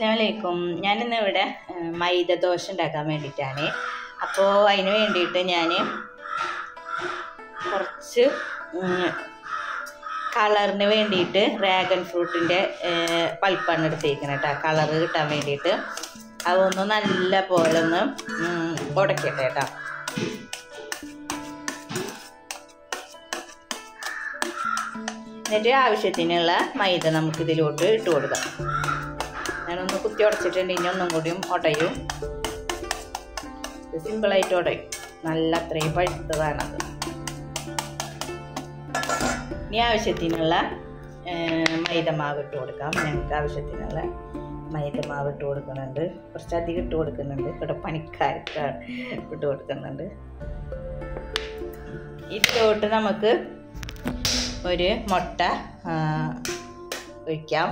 അസ്ലാമലൈക്കും ഞാനിന്ന് ഇവിടെ ഏഹ്, മൈദ ദോശ ഉണ്ടാക്കാൻ വേണ്ടിയിട്ടാണ് അപ്പോൾ അതിന് വേണ്ടിയിട്ട് ഞാൻ കുറച്ച് കളറിന് വേണ്ടിയിട്ട് ഡ്രാഗൺ ഫ്രൂട്ടിൻ്റെ പൾപ്പാണ് എടുത്തേക്കുന്നത് കേട്ടോ കളറ് കിട്ടാൻ വേണ്ടിയിട്ട് അതൊന്ന് നല്ല പോലെ ഒന്ന് ഉം, ഉടക്കട്ടെ കേട്ടോ എന്നിട്ട് ആവശ്യത്തിനുള്ള മൈദ നമുക്ക് ഇതിലോട്ട് ഇട്ട് കൊടുക്കാം ഞാനൊന്ന് കുത്തി ഉടച്ചിട്ടുണ്ട് ഇനി ഒന്നും കൂടിയും ഉടയും ഇത് സിമ്പിളായിട്ട് ഉടയും നല്ല അത്രയും പഴുത്തതാണത് ഇനി ആവശ്യത്തിനുള്ള മൈദമാവ് ഇട്ട് കൊടുക്കാം ഞങ്ങൾക്ക് ആവശ്യത്തിനുള്ള മൈദമാവ് ഇട്ട് കൊടുക്കുന്നുണ്ട് കുറച്ചധികം ഇട്ട് കൊടുക്കുന്നുണ്ട് ഇവിടെ പണിക്കാർക്ക് ഇട്ട് കൊടുക്കുന്നുണ്ട് ഇതിലോട്ട് നമുക്ക് ഒരു മുട്ട ആ, ഒഴിക്കാം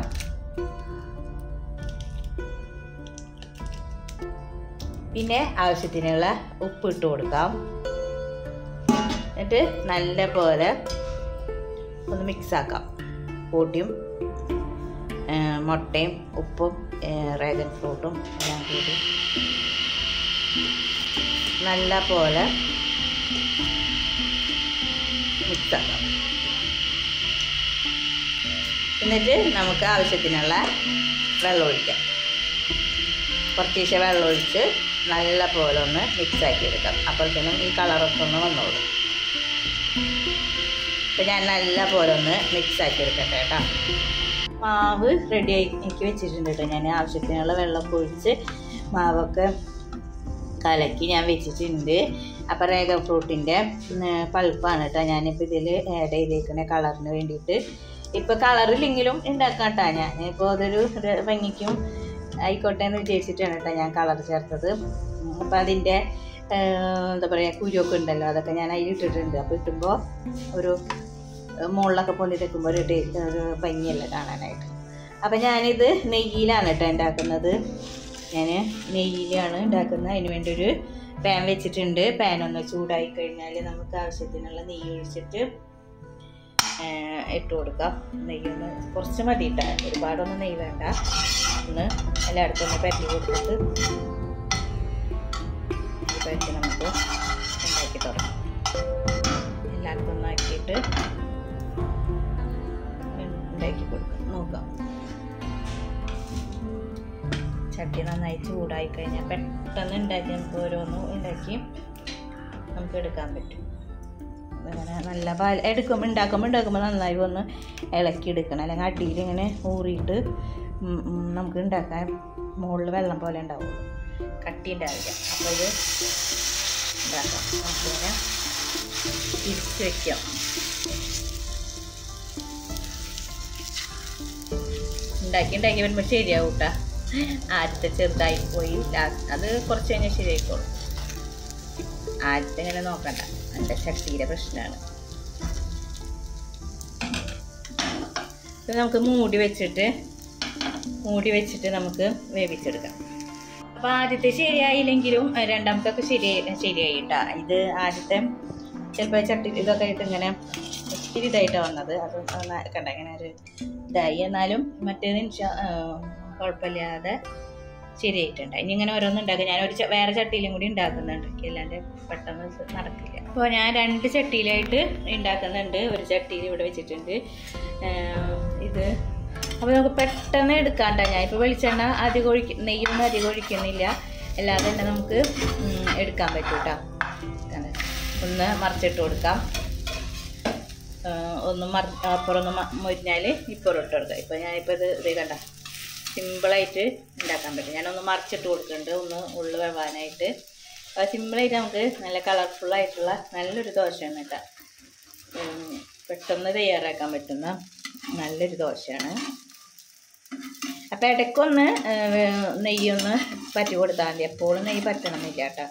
പിന്നെ ആവശ്യത്തിനുള്ള ഉപ്പ് ഇട്ട് കൊടുക്കാം എന്നിട്ട് നല്ല പോലെ ഒന്ന് മിക്സ് ആക്കാം കൂട്ടിയും ആ, മുട്ടയും ഉപ്പും റേഗൻ ഫ്രൂട്ടും എല്ലാം കൂടി നല്ല പോലെ മിക്സ് ആക്കാം എന്നിട്ട് നമുക്ക് ആവശ്യത്തിനുള്ള വെള്ളം ഒഴിക്കാം കുറച്ചീശ വെള്ളം ഒഴിച്ച് നല്ല പോലെ ഒന്ന് മിക്സ് ആക്കി എടുക്കാം അപ്പോഴത്തേനും ഈ കളറൊക്കെ ഒന്ന് വന്നോളും അപ്പം ഞാൻ നല്ല പോലെ ഒന്ന് മിക്സ് ആക്കി എടുക്കട്ടെ കേട്ടോ മാവ് റെഡി ആക്കി വെച്ചിട്ടുണ്ട് കേട്ടോ ഞാൻ ആവശ്യത്തിനുള്ള വെള്ളം ഒഴിച്ച് മാവൊക്കെ കലക്കി ഞാൻ വെച്ചിട്ടുണ്ട് അപ്പോൾ റേഗ ഫ്രൂട്ടിൻ്റെ പൾപ്പാണ് കേട്ടോ ഞാനിപ്പോൾ ഇതിൽ ആഡ് ചെയ്തേക്കണ കളറിന് വേണ്ടിയിട്ട് ഇപ്പോൾ കളറില്ലെങ്കിലും ഉണ്ടാക്കാം കേട്ടോ ഞാൻ ഇപ്പോൾ അതൊരു ര- ഭംഗിക്കും ആയിക്കോട്ടെ എന്ന് വിചാരിച്ചിട്ടാണ് കേട്ടോ ഞാൻ കളർ ചേർത്തത് അപ്പോൾ അതിൻ്റെ എന്താ പറയുക കുരുവൊക്കെ ഉണ്ടല്ലോ അതൊക്കെ ഞാൻ അതിൽ ഇട്ടിട്ടുണ്ട് അപ്പോൾ ഇട്ടുമ്പോൾ ഒരു ഏഹ്, മുകളിലൊക്കെ പൊന്തി നിൽക്കുമ്പോൾ ഒരു ടേ- ഒരു ഭംഗിയല്ല കാണാനായിട്ട് അപ്പം ഞാനിത് നെയ്യിലാണ് കേട്ടോ ഉണ്ടാക്കുന്നത് ഞാൻ നെയ്യിലാണ് ഉണ്ടാക്കുന്നത് അതിന് വേണ്ടി ഒരു പാൻ വെച്ചിട്ടുണ്ട് പാൻ ഒന്ന് ചൂടായി കഴിഞ്ഞാൽ നമുക്ക് ആവശ്യത്തിനുള്ള നെയ്യ് ഒഴിച്ചിട്ട് ഏഹ്, ഇട്ട് കൊടുക്കാം നെയ്യൊന്ന് കുറച്ച് മതി കേട്ടോ ഒരുപാടൊന്നും നെയ്യ് വേണ്ട ഒന്ന് എല്ലായിടത്തും ഒന്ന് പരത്തി കൊടുത്തിട്ട് ഈ പരത്തി നമുക്ക് ഉണ്ടാക്കി തുടങ്ങാം എല്ലായിടത്തും ഒന്ന് ആക്കിയിട്ട് ഉണ്ടാക്കി കൊടുക്കാം നോക്കാം ചട്ടി നന്നായി ചൂടായി കഴിഞ്ഞാൽ പെട്ടെന്ന് ഉണ്ടാക്കി നമുക്ക് ഓരോന്നും ഉണ്ടാക്കി നമുക്ക് എടുക്കാൻ പറ്റും അങ്ങനെ നല്ല പാൽ എടുക്കുമ്പോൾ ഉണ്ടാക്കുമ്പോൾ ഉണ്ടാക്കുമ്പോൾ നന്നായി ഒന്ന് ഇളക്കി എടുക്കണം അല്ലെങ്കിൽ അടിയിൽ ഇങ്ങനെ ഊറിയിട്ട് ഉം, ഉം, നമുക്ക് ഉണ്ടാക്കാൻ മുകളിൽ വെള്ളം പോലെ ഉണ്ടാവുള്ളൂ കട്ടി ഉണ്ടാവില്ല അപ്പോൾ ഇത് ഉണ്ടാക്കാം നമുക്കിങ്ങനെ തിരിച്ച് വെക്കാം ഉണ്ടാക്കി ഉണ്ടാക്കി വരുമ്പോൾ ശരിയാവും കേട്ടോ ആദ്യത്തെ ചെറുതായി പോയി ലാസ്റ്റ് അത് കുറച്ച് കഴിഞ്ഞാൽ ശരിയായിക്കോളും ആദ്യത്തെ ഇങ്ങനെ നോക്കണ്ട എൻ്റെ ശക്തിയുടെ പ്രശ്നമാണ് ഇത് നമുക്ക് മൂടി വെച്ചിട്ട് മൂടി വെച്ചിട്ട് നമുക്ക് വേവിച്ചെടുക്കാം അപ്പോൾ ആദ്യത്തെ ശരിയായില്ലെങ്കിലും അഹ് രണ്ടാമത്തൊക്കെ ശരിയായി ശരിയായി കേട്ടോ ഇത് ആദ്യത്തെ ചിലപ്പോൾ ചട്ടി ഇതൊക്കെ ആയിട്ട് ഇങ്ങനെ ഇത്തിരി ഇതായിട്ടാണ് വന്നത് അത് ഒന്ന് കണ്ട ഇങ്ങനെ ഒരു ഇതായി എന്നാലും മറ്റേത് ഇൻഷാ- ആ, കുഴപ്പമില്ലാതെ ശരിയായിട്ടുണ്ട് ഇനി ഇങ്ങനെ ഓരോന്നും ഉണ്ടാക്കുക ഞാൻ ഒരു ച- വേറെ ചട്ടിയിലും കൂടി ഉണ്ടാക്കുന്നുണ്ട് അല്ലാണ്ട് പെട്ടെന്ന് ഇത് നടക്കില്ല അപ്പോൾ ഞാൻ രണ്ട് ചട്ടിയിലായിട്ട് ഉണ്ടാക്കുന്നുണ്ട് ഒരു ചട്ടിയിൽ ഇവിടെ വെച്ചിട്ടുണ്ട് ആ, ഇത് അപ്പോൾ നമുക്ക് പെട്ടെന്ന് എടുക്കാണ്ട ഞാൻ ഇപ്പോൾ വെളിച്ചെണ്ണ അധികം ഒഴിക്ക നെയ്യൊന്നും അധികം ഒഴിക്കുന്നില്ല അല്ലാതെ തന്നെ നമുക്ക് ഉം, എടുക്കാൻ പറ്റും കേട്ടോ കണ്ടോ? ഒന്ന് മറിച്ചിട്ട് കൊടുക്കാം ആ, ഒന്ന് മറി അപ്പുറം ഒന്ന് മ- മൊരിഞ്ഞാൽ ഇപ്പുറം ഇട്ട് കൊടുക്കാം ഇപ്പോൾ ഞാനിപ്പോൾ ഇത് ഇത് കണ്ട സിമ്പിളായിട്ട് ഉണ്ടാക്കാൻ പറ്റും ഞാനൊന്ന് മറിച്ചിട്ട് കൊടുക്കുന്നുണ്ട് ഒന്ന് ഉള്ളു വെവാനായിട്ട് അപ്പോൾ സിമ്പിളായിട്ട് നമുക്ക് നല്ല കളർഫുൾ ആയിട്ടുള്ള നല്ലൊരു ദോശയാണ് കേട്ടോ ഉം, പെട്ടെന്ന് തയ്യാറാക്കാൻ പറ്റുന്ന നല്ലൊരു ദോശയാണ് അപ്പം ഇടയ്ക്കൊന്ന് ആ, വേ- നെയ്യൊന്ന് പറ്റി കൊടുത്താൽ മതി എപ്പോഴും നെയ്യ് പറ്റണമെന്നില്ല കേട്ടോ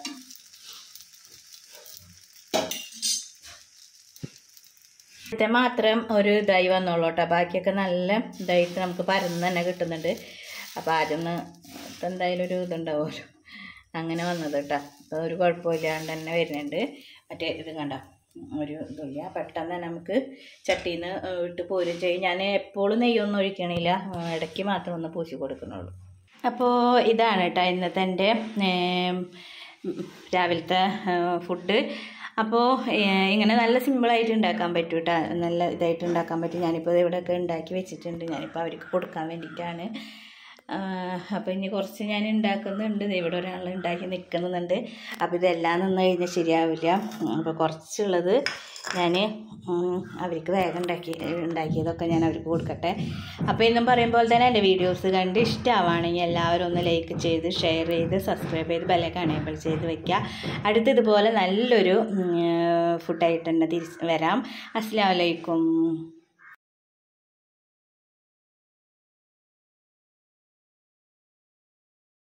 ഇത് മാത്രം ഒരു ഇതായി വന്നോളൂ കേട്ടോ ബാക്കിയൊക്കെ നല്ല ഇതായിട്ട് നമുക്ക് പരന്ന് തന്നെ കിട്ടുന്നുണ്ട് അപ്പോൾ ആദ്യം ഒന്ന് ഇപ്പം എന്തായാലും ഒരു ഇതുണ്ടാവുമല്ലോ അങ്ങനെ വന്നത് കേട്ടോ അപ്പോൾ ഒരു കുഴപ്പമില്ലാണ്ട് തന്നെ വരുന്നുണ്ട് മറ്റേ ഇത് കണ്ട ഒരു ഇതില്ല പെട്ടെന്ന് തന്നെ നമുക്ക് ചട്ടിയിൽ നിന്ന് ഇട്ട് പോരും ചെയ്യും ഞാൻ എപ്പോഴും നെയ്യൊന്നും ഒഴിക്കണില്ല ആ, ഇടയ്ക്ക് മാത്രം ഒന്ന് പൂശി കൊടുക്കുന്നുള്ളൂ അപ്പോൾ ഇതാണ് കേട്ടോ ഇന്നത്തെ എൻ്റെ ഏം, രാവിലത്തെ ഫുഡ് അപ്പോൾ ഇങ്ങനെ നല്ല സിമ്പിളായിട്ട് ഉണ്ടാക്കാൻ പറ്റും കേട്ടോ നല്ല ഇതായിട്ട് ഉണ്ടാക്കാൻ പറ്റും ഞാനിപ്പോൾ ഇവിടെയൊക്കെ ഉണ്ടാക്കി വെച്ചിട്ടുണ്ട് ഞാനിപ്പോൾ അവർക്ക് കൊടുക്കാൻ വേണ്ടിയിട്ടാണ് അപ്പോൾ ഇനി കുറച്ച് ഞാൻ ഉണ്ടാക്കുന്നുണ്ട് ദേ ഇവിടെ ഒരാൾ ഉണ്ടാക്കി നിൽക്കുന്നുണ്ട് അപ്പോൾ ഇതെല്ലാം നിന്ന് കഴിഞ്ഞാൽ ശരിയാവില്ല അപ്പോൾ കുറച്ചുള്ളത് ഞാൻ അവർക്ക് വേഗം ഉണ്ടാക്കി ഉണ്ടാക്കിയതൊക്കെ ഞാൻ അവർക്ക് കൊടുക്കട്ടെ അപ്പോൾ എന്നും പറയുമ്പോൾ തന്നെ എൻ്റെ വീഡിയോസ് കണ്ട് ഇഷ്ടമാവുകയാണെങ്കിൽ എല്ലാവരും ഒന്ന് ലൈക്ക് ചെയ്ത് ഷെയർ ചെയ്ത് സബ്സ്ക്രൈബ് ചെയ്ത് ബെല്ലൊക്കെ അണേബിൾ ചെയ്ത് വെക്കുക അടുത്ത് ഇതുപോലെ നല്ലൊരു ഫുഡായിട്ട് തന്നെ തിരിച്ച് വരാം അസ്സാം വലൈക്കും